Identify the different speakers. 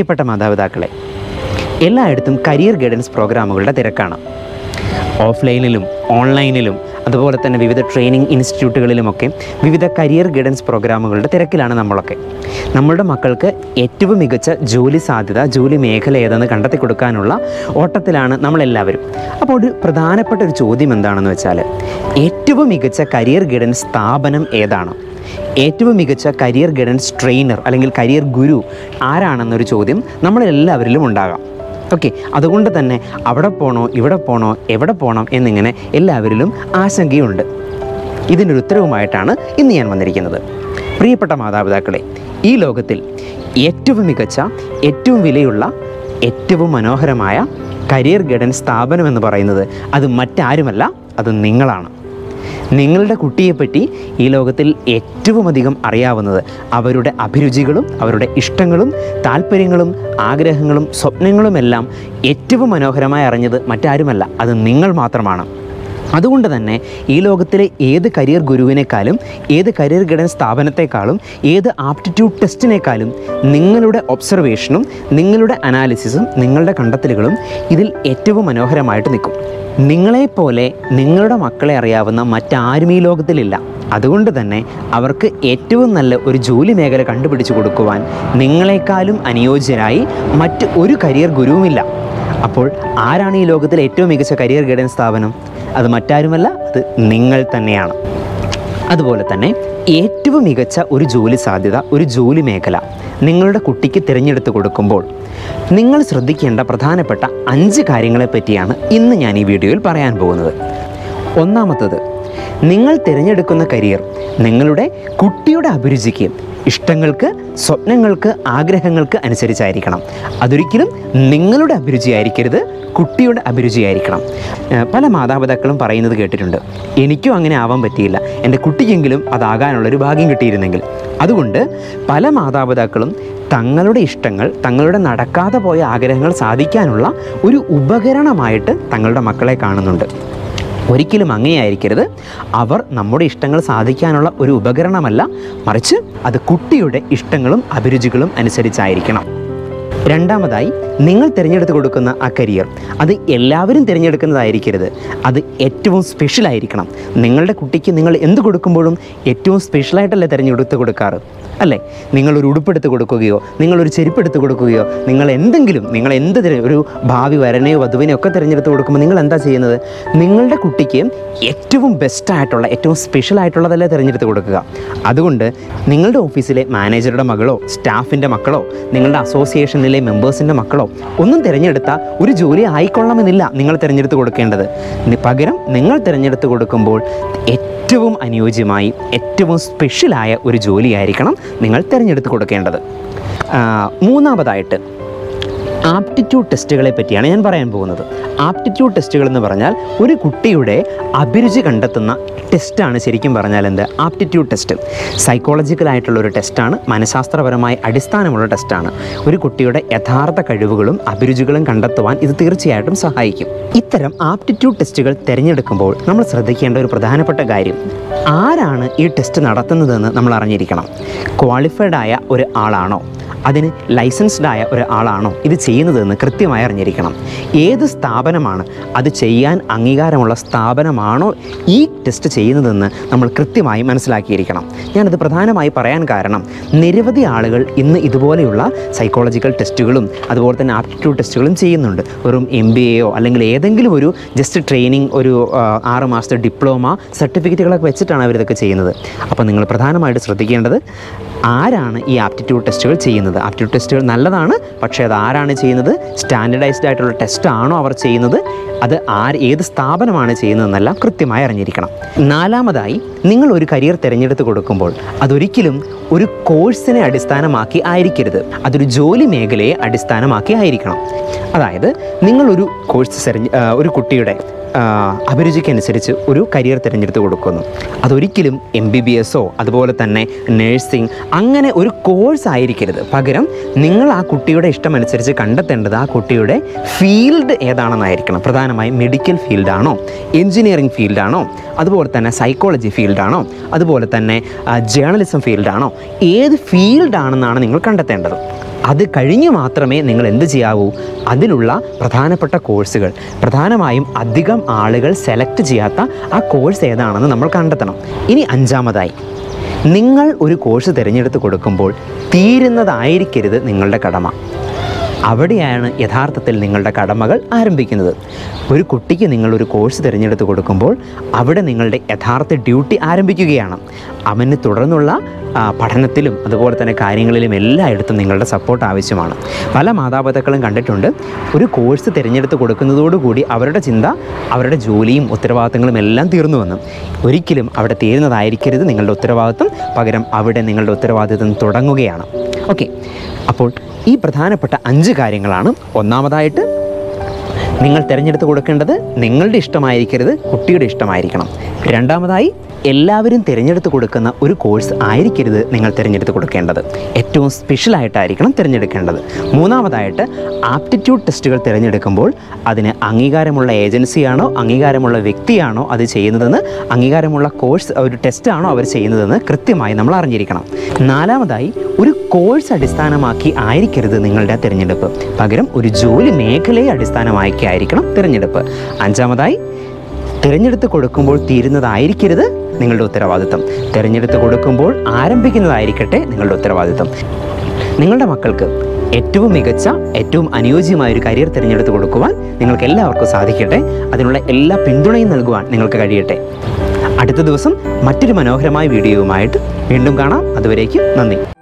Speaker 1: പ്രിയപ്പെട്ട മാതാപിതാക്കളെ എല്ലായിടത്തും കരിയർ ഗൈഡൻസ് പ്രോഗ്രാമുകളുടെ തിരക്കാണ് ഓഫ്ലൈനിലും ഓൺലൈനിലും അതുപോലെ തന്നെ വിവിധ ട്രെയിനിങ് ഇൻസ്റ്റിറ്റ്യൂട്ടുകളിലുമൊക്കെ വിവിധ കരിയർ ഗൈഡൻസ് പ്രോഗ്രാമുകളുടെ തിരക്കിലാണ് നമ്മളൊക്കെ നമ്മളുടെ മക്കൾക്ക് ഏറ്റവും മികച്ച ജോലി സാധ്യത ജോലി മേഖല ഏതെന്ന് കണ്ടെത്തി കൊടുക്കാനുള്ള ഓട്ടത്തിലാണ് നമ്മളെല്ലാവരും അപ്പോൾ ഒരു പ്രധാനപ്പെട്ട ഒരു ചോദ്യം എന്താണെന്ന് വെച്ചാൽ ഏറ്റവും മികച്ച കരിയർ ഗൈഡൻസ് സ്ഥാപനം ഏതാണ് ഏറ്റവും മികച്ച കരിയർ ഗൈഡൻസ് ട്രെയിനർ അല്ലെങ്കിൽ കരിയർ ഗുരു ആരാണെന്നൊരു ചോദ്യം നമ്മളെല്ലാവരിലും ഉണ്ടാകാം ഓക്കെ അതുകൊണ്ട് തന്നെ അവിടെ പോണോ ഇവിടെ പോണോ എവിടെ പോകണം എന്നിങ്ങനെ എല്ലാവരിലും ആശങ്കയുണ്ട് ഇതിനൊരു ഉത്തരവുമായിട്ടാണ് ഇന്ന് ഞാൻ വന്നിരിക്കുന്നത് പ്രിയപ്പെട്ട മാതാപിതാക്കളെ ഈ ലോകത്തിൽ ഏറ്റവും മികച്ച ഏറ്റവും വിലയുള്ള ഏറ്റവും മനോഹരമായ കരിയർ ഗൈഡൻസ് സ്ഥാപനം എന്ന് പറയുന്നത് അത് മറ്റാരുമല്ല അത് നിങ്ങളാണ് നിങ്ങളുടെ കുട്ടിയെപ്പറ്റി ഈ ലോകത്തിൽ ഏറ്റവും അധികം അറിയാവുന്നത് അവരുടെ അഭിരുചികളും അവരുടെ ഇഷ്ടങ്ങളും താല്പര്യങ്ങളും ആഗ്രഹങ്ങളും സ്വപ്നങ്ങളുമെല്ലാം ഏറ്റവും മനോഹരമായി അറിഞ്ഞത് മറ്റാരുമല്ല അത് നിങ്ങൾ മാത്രമാണ് അതുകൊണ്ട് തന്നെ ഈ ലോകത്തിലെ ഏത് കരിയർ ഗുരുവിനേക്കാളും ഏത് കരിയർ ഗൈഡൻസ് സ്ഥാപനത്തെക്കാളും ഏത് ആപ്റ്റിറ്റ്യൂഡ് ടെസ്റ്റിനേക്കാളും നിങ്ങളുടെ ഒബ്സർവേഷനും നിങ്ങളുടെ അനാലിസിസും നിങ്ങളുടെ കണ്ടെത്തലുകളും ഇതിൽ ഏറ്റവും മനോഹരമായിട്ട് നിൽക്കും നിങ്ങളെപ്പോലെ നിങ്ങളുടെ മക്കളെ അറിയാവുന്ന മറ്റാരും ഈ ലോകത്തിലില്ല അതുകൊണ്ട് തന്നെ അവർക്ക് ഏറ്റവും നല്ല ഒരു ജോലി മേഖല കണ്ടുപിടിച്ചു കൊടുക്കുവാൻ നിങ്ങളെക്കാളും അനുയോജ്യരായി മറ്റ് ഒരു കരിയർ ഗുരുവുമില്ല അപ്പോൾ ആരാണ് ഈ ലോകത്തിലെ ഏറ്റവും മികച്ച കരിയർ ഗൈഡൻസ് സ്ഥാപനം അത് മറ്റാരുമല്ല അത് നിങ്ങൾ തന്നെയാണ് അതുപോലെ തന്നെ ഏറ്റവും മികച്ച ഒരു ജോലി സാധ്യത ഒരു ജോലി മേഖല നിങ്ങളുടെ കുട്ടിക്ക് തിരഞ്ഞെടുത്ത് കൊടുക്കുമ്പോൾ നിങ്ങൾ ശ്രദ്ധിക്കേണ്ട പ്രധാനപ്പെട്ട അഞ്ച് കാര്യങ്ങളെ പറ്റിയാണ് ഇന്ന് ഞാൻ ഈ വീഡിയോയിൽ പറയാൻ പോകുന്നത് ഒന്നാമത്തത് നിങ്ങൾ തിരഞ്ഞെടുക്കുന്ന കരിയർ നിങ്ങളുടെ കുട്ടിയുടെ അഭിരുചിക്ക് ഇഷ്ടങ്ങൾക്ക് സ്വപ്നങ്ങൾക്ക് ആഗ്രഹങ്ങൾക്ക് അനുസരിച്ചായിരിക്കണം അതൊരിക്കലും നിങ്ങളുടെ അഭിരുചിയായിരിക്കരുത് കുട്ടിയുടെ അഭിരുചിയായിരിക്കണം ഏഹ് പല മാതാപിതാക്കളും പറയുന്നത് കേട്ടിട്ടുണ്ട് എനിക്കും അങ്ങനെ ആവാൻ പറ്റിയില്ല എൻ്റെ കുട്ടിക്കെങ്കിലും അതാകാനുള്ളൊരു ഭാഗ്യം കിട്ടിയിരുന്നെങ്കിൽ അതുകൊണ്ട് പല മാതാപിതാക്കളും തങ്ങളുടെ ഇഷ്ടങ്ങൾ തങ്ങളുടെ നടക്കാതെ പോയ ആഗ്രഹങ്ങൾ സാധിക്കാനുള്ള ഒരു ഉപകരണമായിട്ട് തങ്ങളുടെ മക്കളെ കാണുന്നുണ്ട് ഒരിക്കലും അങ്ങനെയായിരിക്കരുത് അവർ നമ്മുടെ ഇഷ്ടങ്ങൾ സാധിക്കാനുള്ള ഒരു ഉപകരണമല്ല മറിച്ച് അത് കുട്ടിയുടെ ഇഷ്ടങ്ങളും അഭിരുചികളും അനുസരിച്ചായിരിക്കണം രണ്ടാമതായി നിങ്ങൾ തിരഞ്ഞെടുത്ത് കൊടുക്കുന്ന ആ കരിയർ അത് എല്ലാവരും തിരഞ്ഞെടുക്കുന്നതായിരിക്കരുത് അത് ഏറ്റവും സ്പെഷ്യൽ ആയിരിക്കണം നിങ്ങളുടെ കുട്ടിക്ക് നിങ്ങൾ എന്ത് കൊടുക്കുമ്പോഴും ഏറ്റവും സ്പെഷ്യലായിട്ടല്ലേ തിരഞ്ഞെടുത്ത് കൊടുക്കാറ് അല്ലേ നിങ്ങളൊരു ഉടുപ്പെടുത്ത് കൊടുക്കുകയോ നിങ്ങളൊരു ചെരുപ്പെടുത്ത് കൊടുക്കുകയോ നിങ്ങൾ എന്തെങ്കിലും നിങ്ങൾ എന്ത് തിര- ഒരു ഭാവി വരനെയോ വധുവിനെയോ ഒക്കെ തിരഞ്ഞെടുത്ത് കൊടുക്കുമ്പോൾ നിങ്ങൾ എന്താ ചെയ്യുന്നത് നിങ്ങളുടെ കുട്ടിക്ക് ഏറ്റവും ബെസ്റ്റായിട്ടുള്ള ഏറ്റവും സ്പെഷ്യൽ ആയിട്ടുള്ളതല്ലേ തിരഞ്ഞെടുത്ത് കൊടുക്കുക അതുകൊണ്ട് നിങ്ങളുടെ ഓഫീസിലെ മാനേജറുടെ മകളോ സ്റ്റാഫിൻ്റെ മക്കളോ നിങ്ങളുടെ അസോസിയേഷനിലെ മെമ്പേഴ്സിൻ്റെ മക്കളോ ഒന്നും തിരഞ്ഞെടുത്ത ഒരു ജോലി ആയിക്കൊള്ളണമെന്നില്ല നിങ്ങൾ തിരഞ്ഞെടുത്ത് കൊടുക്കേണ്ടത് നി- പകരം നിങ്ങൾ തിരഞ്ഞെടുത്ത് കൊടുക്കുമ്പോൾ ഏറ്റവും അനുയോജ്യമായി ഏറ്റവും സ്പെഷ്യലായ ഒരു ജോലിയായിരിക്കണം നിങ്ങൾ തിരഞ്ഞെടുത്ത് കൊടുക്കേണ്ടത് ആ, മൂന്നാമതായിട്ട് ആപ്റ്റിറ്റ്യൂഡ് ടെസ്റ്റുകളെ പറ്റിയാണ് ഞാൻ പറയാൻ പോകുന്നത് ആപ്റ്റിറ്റ്യൂഡ് ടെസ്റ്റുകൾ എന്ന് പറഞ്ഞാൽ ഒരു കുട്ടിയുടെ അഭിരുചി കണ്ടെത്തുന്ന ടെസ്റ്റാണ് ശരിക്കും പറഞ്ഞാൽ എന്ത് ആപ്റ്റിറ്റ്യൂഡ് ടെസ്റ്റ് സൈക്കോളജിക്കൽ ആയിട്ടുള്ള ഒരു ടെസ്റ്റാണ് മനഃശാസ്ത്രപരമായി അടിസ്ഥാനമുള്ള ടെസ്റ്റാണ് ഒരു കുട്ടിയുടെ യഥാർത്ഥ കഴിവുകളും അഭിരുചികളും കണ്ടെത്തുവാൻ ഇത് തീർച്ചയായിട്ടും സഹായിക്കും ഇത്തരം ആപ്റ്റിറ്റ്യൂഡ് ടെസ്റ്റുകൾ തിരഞ്ഞെടുക്കുമ്പോൾ നമ്മൾ ശ്രദ്ധിക്കേണ്ട ഒരു പ്രധാനപ്പെട്ട കാര്യം ആരാണ് ഈ ടെസ്റ്റ് നടത്തുന്നതെന്ന് നമ്മൾ അറിഞ്ഞിരിക്കണം ക്വാളിഫൈഡ് ആയ ഒരു ആളാണോ അതിന് ലൈസൻസ്ഡ് ആയ ഒരാളാണോ ഇത് ചെയ്യുന്നതെന്ന് കൃത്യമായി അറിഞ്ഞിരിക്കണം ഏത് സ്ഥാപനമാണ് അത് ചെയ്യാൻ അംഗീകാരമുള്ള സ്ഥാപനമാണോ ഈ ടെസ്റ്റ് ചെയ്യുന്നതെന്ന് നമ്മൾ കൃത്യമായി മനസ്സിലാക്കിയിരിക്കണം ഞാനത് പ്രധാനമായി പറയാൻ കാരണം നിരവധി ആളുകൾ ഇന്ന് ഇതുപോലെയുള്ള സൈക്കോളജിക്കൽ ടെസ്റ്റുകളും അതുപോലെ തന്നെ ആപ്റ്റിറ്റ്യൂഡ് ടെസ്റ്റുകളും ചെയ്യുന്നുണ്ട് വെറും എം ബി എയോ അല്ലെങ്കിൽ ഏതെങ്കിലും ഒരു ജസ്റ്റ് ട്രെയിനിങ് ഒരു ആ, ആറ് മാസത്തെ ഡിപ്ലോമ സർട്ടിഫിക്കറ്റുകളൊക്കെ വെച്ചിട്ടാണ് അവരിതൊക്കെ ചെയ്യുന്നത് അപ്പോൾ നിങ്ങൾ പ്രധാനമായിട്ട് ശ്രദ്ധിക്കേണ്ടത് ആരാണ് ഈ ആപ്റ്റിറ്റ്യൂഡ് ടെസ്റ്റുകൾ ചെയ്യുന്നത് ആപ്റ്റിറ്റ്യൂഡ് ടെസ്റ്റുകൾ നല്ലതാണ് പക്ഷേ അത് ആരാണ് ചെയ്യുന്നത് സ്റ്റാൻഡർഡൈസ്ഡ് ആയിട്ടുള്ള ടെസ്റ്റ് ആണോ അവർ ചെയ്യുന്നത് അത് ആര് ഏത് സ്ഥാപനമാണ് ചെയ്യുന്നതെന്നെല്ലാം കൃത്യമായി അറിഞ്ഞിരിക്കണം നാലാമതായി നിങ്ങൾ ഒരു കരിയർ തിരഞ്ഞെടുത്ത് കൊടുക്കുമ്പോൾ അതൊരിക്കലും ഒരു കോഴ്സിനെ അടിസ്ഥാനമാക്കി ആയിരിക്കരുത് അതൊരു ജോലി മേഖലയെ അടിസ്ഥാനമാക്കി ആയിരിക്കണം അതായത് നിങ്ങളൊരു കോഴ്സ് തിരഞ്ഞ് ആ, ഒരു കുട്ടിയുടെ ആ, അഭിരുചിക്കനുസരിച്ച് ഒരു കരിയർ തിരഞ്ഞെടുത്ത് കൊടുക്കുന്നു അതൊരിക്കലും എം ബി ബി എസോ അതുപോലെ തന്നെ നേഴ്സിംഗ് അങ്ങനെ ഒരു കോഴ്സ് ആയിരിക്കരുത് പകരം നിങ്ങൾ ആ കുട്ടിയുടെ ഇഷ്ടമനുസരിച്ച് കണ്ടെത്തേണ്ടത് ആ കുട്ടിയുടെ ഫീൽഡ് ഏതാണെന്നായിരിക്കണം പ്രധാനമായും മെഡിക്കൽ ഫീൽഡാണോ എഞ്ചിനീയറിംഗ് ഫീൽഡാണോ അതുപോലെ തന്നെ സൈക്കോളജി ഫീൽഡാണോ അതുപോലെ തന്നെ ജേർണലിസം ഫീൽഡാണോ ഏത് ഫീൽഡാണെന്നാണ് നിങ്ങൾ കണ്ടെത്തേണ്ടത് അത് കഴിഞ്ഞ് മാത്രമേ നിങ്ങൾ എന്ത് ചെയ്യാവൂ അതിലുള്ള പ്രധാനപ്പെട്ട കോഴ്സുകൾ പ്രധാനമായും അധികം ആളുകൾ സെലക്ട് ചെയ്യാത്ത ആ കോഴ്സ് ഏതാണെന്ന് നമ്മൾ കണ്ടെത്തണം ഇനി അഞ്ചാമതായി നിങ്ങൾ ഒരു കോഴ്സ് തിരഞ്ഞെടുത്ത് കൊടുക്കുമ്പോൾ തീരുന്നതായിരിക്കരുത് നിങ്ങളുടെ കടമ അവിടെയാണ് യഥാർത്ഥത്തിൽ നിങ്ങളുടെ കടമകൾ ആരംഭിക്കുന്നത് ഒരു കുട്ടിക്ക് നിങ്ങളൊരു കോഴ്സ് തിരഞ്ഞെടുത്ത് കൊടുക്കുമ്പോൾ അവിടെ നിങ്ങളുടെ യഥാർത്ഥ ഡ്യൂട്ടി ആരംഭിക്കുകയാണ് അവന് തുടർന്നുള്ള ആ, പഠനത്തിലും അതുപോലെ തന്നെ കാര്യങ്ങളിലും എല്ലായിടത്തും നിങ്ങളുടെ സപ്പോർട്ട് ആവശ്യമാണ് പല മാതാപിതാക്കളും കണ്ടിട്ടുണ്ട് ഒരു കോഴ്സ് തിരഞ്ഞെടുത്ത് കൊടുക്കുന്നതോടുകൂടി അവരുടെ ചിന്ത അവരുടെ ജോലിയും ഉത്തരവാദിത്തങ്ങളും എല്ലാം തീർന്നു വന്നു ഒരിക്കലും അവിടെ തീരുന്നതായിരിക്കരുത് നിങ്ങളുടെ ഉത്തരവാദിത്വം പകരം അവിടെ നിങ്ങളുടെ ഉത്തരവാദിത്വം തുടങ്ങുകയാണ് ഓക്കെ അപ്പോൾ ഈ പ്രധാനപ്പെട്ട അഞ്ച് കാര്യങ്ങളാണ് ഒന്നാമതായിട്ട് നിങ്ങൾ തിരഞ്ഞെടുത്ത് കൊടുക്കേണ്ടത് നിങ്ങളുടെ ഇഷ്ടമായിരിക്കരുത് കുട്ടിയുടെ ഇഷ്ടമായിരിക്കണം രണ്ടാമതായി എല്ലാവരും തിരഞ്ഞെടുത്ത് കൊടുക്കുന്ന ഒരു കോഴ്സ് ആയിരിക്കരുത് നിങ്ങൾ തിരഞ്ഞെടുത്ത് കൊടുക്കേണ്ടത് ഏറ്റവും സ്പെഷ്യലായിട്ടായിരിക്കണം തിരഞ്ഞെടുക്കേണ്ടത് മൂന്നാമതായിട്ട് ആപ്റ്റിറ്റ്യൂഡ് ടെസ്റ്റുകൾ തിരഞ്ഞെടുക്കുമ്പോൾ അതിന് അംഗീകാരമുള്ള ഏജൻസിയാണോ അംഗീകാരമുള്ള വ്യക്തിയാണോ അത് ചെയ്യുന്നതെന്ന് അംഗീകാരമുള്ള കോഴ്സ് ഒരു ടെസ്റ്റാണോ അവർ ചെയ്യുന്നതെന്ന് കൃത്യമായി നമ്മൾ അറിഞ്ഞിരിക്കണം നാലാമതായി ഒരു കോഴ്സ് അടിസ്ഥാനമാക്കി ആയിരിക്കരുത് നിങ്ങളുടെ തിരഞ്ഞെടുപ്പ് പകരം ഒരു ജോലി മേഖലയെ അടിസ്ഥാനമാക്കി ആയിരിക്കണം തിരഞ്ഞെടുപ്പ് അഞ്ചാമതായി തിരഞ്ഞെടുത്ത് കൊടുക്കുമ്പോൾ തീരുന്നതായിരിക്കരുത് നിങ്ങളുടെ ഉത്തരവാദിത്തം തിരഞ്ഞെടുത്ത് കൊടുക്കുമ്പോൾ ആരംഭിക്കുന്നതായിരിക്കട്ടെ നിങ്ങളുടെ ഉത്തരവാദിത്തം നിങ്ങളുടെ മക്കൾക്ക് ഏറ്റവും മികച്ച ഏറ്റവും അനുയോജ്യമായ ഒരു കരിയർ തിരഞ്ഞെടുത്ത് കൊടുക്കുവാൻ നിങ്ങൾക്ക് എല്ലാവർക്കും സാധിക്കട്ടെ അതിനുള്ള എല്ലാ പിന്തുണയും നൽകുവാൻ നിങ്ങൾക്ക് കഴിയട്ടെ അടുത്ത ദിവസം മറ്റൊരു മനോഹരമായ വീഡിയോയുമായിട്ട് വീണ്ടും കാണാം അതുവരേക്കും നന്ദി